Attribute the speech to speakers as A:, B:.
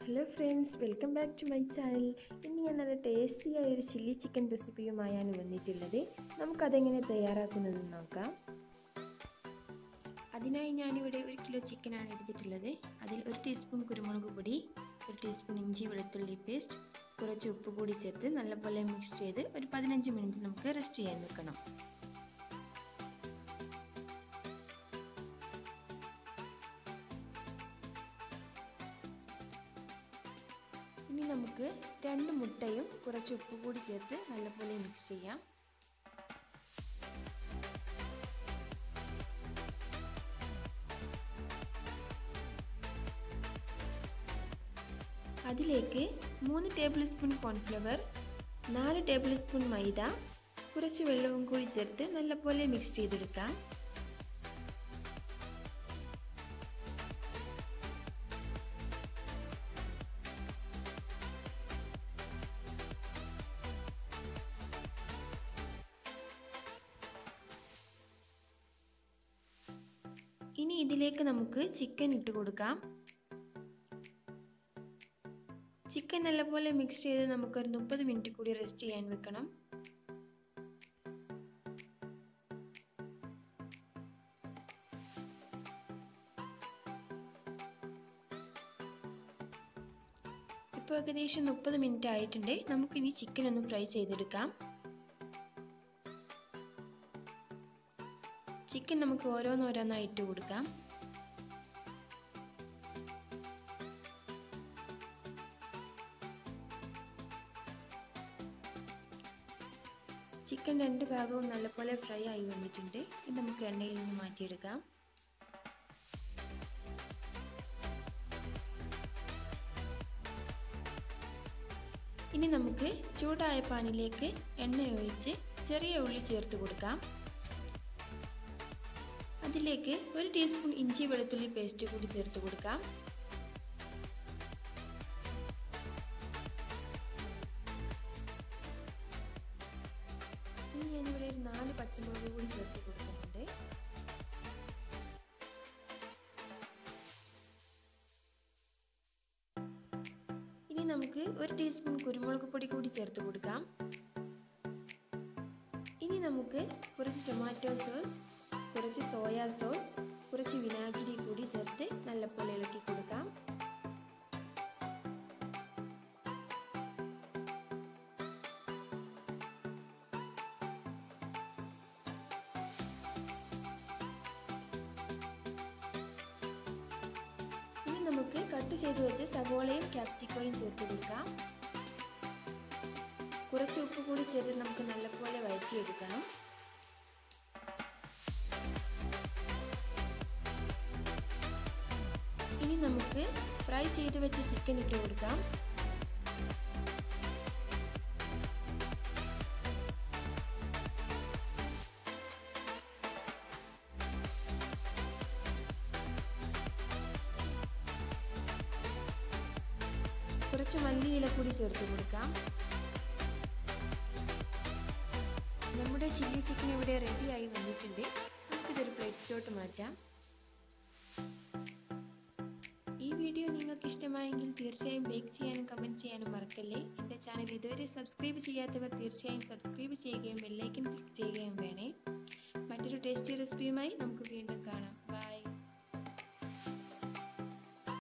A: hello friends welcome back to my channel ഇന്ന് ഞാൻ നല്ല ടേസ്റ്റി ആയ ഒരു ചില്ലി ചിക്കൻ റെസിപ്പിയുമായാണ് വന്നിട്ടുള്ളത് നമുക്കതെങ്ങനെ തയ്യാറാക്കുന്നതെന്ന് നോക്കാം
B: അതിനായി ഞാനിവിടെ ഒരു കിലോ ചിക്കനാണ് എടുത്തിട്ടുള്ളത് അതിൽ ഒരു ടീസ്പൂൺ കുരുമുളക് പൊടി ഒരു ടീസ്പൂൺ ഇഞ്ചി വെളുത്തുള്ളി പേസ്റ്റ് കുറച്ച് ഉപ്പ് കൂടി ചേർത്ത് നല്ലപോലെ മിക്സ് ചെയ്ത് ഒരു പതിനഞ്ച് മിനിറ്റ് നമുക്ക് റെസ്റ്റ് ചെയ്യാൻ വെക്കണം ഇനി നമുക്ക് രണ്ട് മുട്ടയും കുറച്ച് ഉപ്പ് കൂടി ചേർത്ത് നല്ലപോലെ മിക്സ് ചെയ്യാം അതിലേക്ക് മൂന്ന് ടേബിൾ സ്പൂൺ കോൺഫ്ലവർ നാല് ടേബിൾ സ്പൂൺ മൈദ കുറച്ച് വെള്ളവും കൂടി ചേർത്ത് നല്ലപോലെ മിക്സ് ചെയ്തെടുക്കാം ഇനി ഇതിലേക്ക് നമുക്ക് ചിക്കൻ ഇട്ട് കൊടുക്കാം ചിക്കൻ നല്ലപോലെ മിക്സ് ചെയ്ത് നമുക്കൊരു മുപ്പത് മിനിറ്റ് കൂടി റെസ്റ്റ് ചെയ്യാൻ വെക്കണം ഇപ്പോൾ ഏകദേശം മുപ്പത് മിനിറ്റ് ആയിട്ടുണ്ട് നമുക്കിനി ചിക്കൻ ഒന്ന് ഫ്രൈ ചെയ്തെടുക്കാം ചിക്കൻ നമുക്ക് ഓരോന്നോരോന്നായി ഇട്ട് കൊടുക്കാം ചിക്കൻ രണ്ട് ഭാഗവും നല്ലപോലെ ഫ്രൈ ആയി വന്നിട്ടുണ്ട് ഇത് നമുക്ക് എണ്ണയിൽ നിന്ന് മാറ്റിയെടുക്കാം ഇനി നമുക്ക് ചൂടായ പാനിലേക്ക് എണ്ണ ഒഴിച്ച് ചെറിയ ഉള്ളി ചേർത്ത് കൊടുക്കാം അതിലേക്ക് ഒരു ടീസ്പൂൺ ഇഞ്ചി വെളുത്തുള്ളി പേസ്റ്റ് കൂടി ചേർത്ത് കൊടുക്കാം ഇനി ഞാനിവിടെ ഒരു നാല് പച്ചമുളക് കൂടി ചേർത്ത് കൊടുക്കുന്നുണ്ട് ഇനി നമുക്ക് ഒരു ടീസ്പൂൺ കുരുമുളക് പൊടി കൂടി ചേർത്ത് കൊടുക്കാം ഇനി നമുക്ക് കുറച്ച് ടൊമാറ്റോ സോസ് കുറച്ച് സോയാ സോസ് കുറച്ച് വിനാഗിരി കൂടി ചേർത്ത് നല്ലപോലെ ഇളക്കി കൊടുക്കാം ഇനി നമുക്ക് കട്ട് ചെയ്ത് വെച്ച് സവോളയും ക്യാപ്സിക്കോയും ചേർത്ത് കൊടുക്കാം കുറച്ച് ഉപ്പ് കൂടി ചേർത്ത് നമുക്ക് നല്ലപോലെ വഴറ്റിയെടുക്കണം ഇനി നമുക്ക് ഫ്രൈ ചെയ്ത് വെച്ച ചിക്കൻ ഇട്ട് കൊടുക്കാം കുറച്ച് മല്ലിയില കൂടി ചേർത്ത് കൊടുക്കാം നമ്മുടെ ചില്ലി ചിക്കൻ ഇവിടെ റെഡിയായി വന്നിട്ടുണ്ട് നമുക്കിതൊരു പ്ലേറ്റിലോട്ട് മാറ്റാം ഈ വീഡിയോ നിങ്ങൾക്ക് ഇഷ്ടമായെങ്കിൽ തീർച്ചയായും ലൈക്ക് ചെയ്യാനും കമൻറ്റ് ചെയ്യാനും മറക്കല്ലേ എൻ്റെ ചാനൽ ഇതുവരെ സബ്സ്ക്രൈബ് ചെയ്യാത്തവർ തീർച്ചയായും സബ്സ്ക്രൈബ് ചെയ്യുകയും ബെല്ലൈക്കൻ ക്ലിക്ക് ചെയ്യുകയും വേണേ മറ്റൊരു ടേസ്റ്റി റെസിപ്പിയുമായി നമുക്ക് വീണ്ടും കാണാം